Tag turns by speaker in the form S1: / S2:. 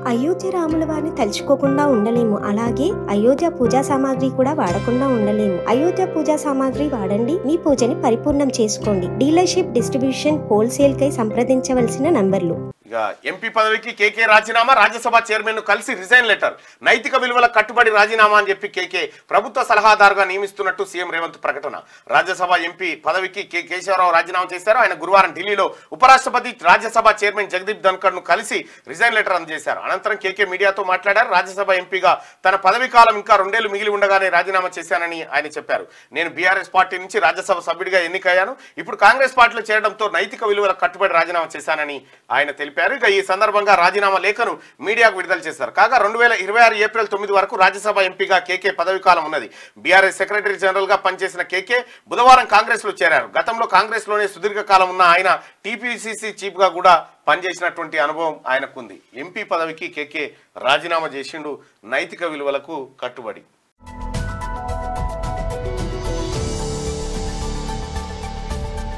S1: అయోధ్య రాముల వారిని తలుచుకోకుండా ఉండలేము అలాగే అయోధ్య పూజా సామాగ్రి కూడా వాడకుండా ఉండలేము అయోధ్య పూజా సామాగ్రి వాడండి మీ పూజని పరిపూర్ణం చేసుకోండి డీలర్షిప్ డిస్ట్రిబ్యూషన్ హోల్సేల్ కై సంప్రదించవలసిన నంబర్లు
S2: ఇక ఎంపీ పదవికి కేకే రాజీనామా రాజ్యసభ చైర్మన్ ను కలిసి రిజైన్ లెటర్ నైతిక విలువల కట్టుబడి రాజీనామా అని చెప్పి కేకే ప్రభుత్వ సలహాదారుగా నియమిస్తున్నట్టు సీఎం రేవంత్ ప్రకటన రాజ్యసభ ఎంపీ పదవికి కె కేశవరావు రాజీనామా చేశారు ఆయన గురువారం ఢిల్లీలో ఉపరాష్ట్రపతి రాజ్యసభ చైర్మన్ జగదీప్ ధన్కర్ ను కలిసి రిజైన్ లెటర్ అందజేశారు అనంతరం కేకే మీడియాతో మాట్లాడారు రాజ్యసభ ఎంపీగా తన పదవి కాలం ఇంకా రెండేళ్లు మిగిలి ఉండగానే రాజీనామా చేశానని ఆయన చెప్పారు నేను బీఆర్ఎస్ పార్టీ నుంచి రాజ్యసభ సభ్యుడిగా ఎన్నికయ్యాను ఇప్పుడు కాంగ్రెస్ పార్టీలో చేరడంతో నైతిక విలువల కట్టుబడి రాజీనామా చేశానని ఆయన తెలిపారు ఇక ఈ సందర్భంగా రాజీనామా లేఖను మీడియాకు విడుదల చేశారు కాగా రెండు వేల ఇరవై ఆరు ఏప్రిల్ తొమ్మిది వరకు రాజ్యసభ ఎంపీగా కేకే పదవి కాలం ఉన్నది బీఆర్ఎస్ సెక్రటరీ జనరల్ గా పనిచేసిన కేకే బుధవారం కాంగ్రెస్ లో చేరారు గతంలో కాంగ్రెస్ లోనే సుదీర్ఘ కాలం ఉన్న ఆయన టీపీసీసీ చీఫ్ గా కూడా పనిచేసినటువంటి అనుభవం ఆయనకుంది ఎంపీ పదవికి కేకే రాజీనామా చేసిండు నైతిక విలువలకు కట్టుబడి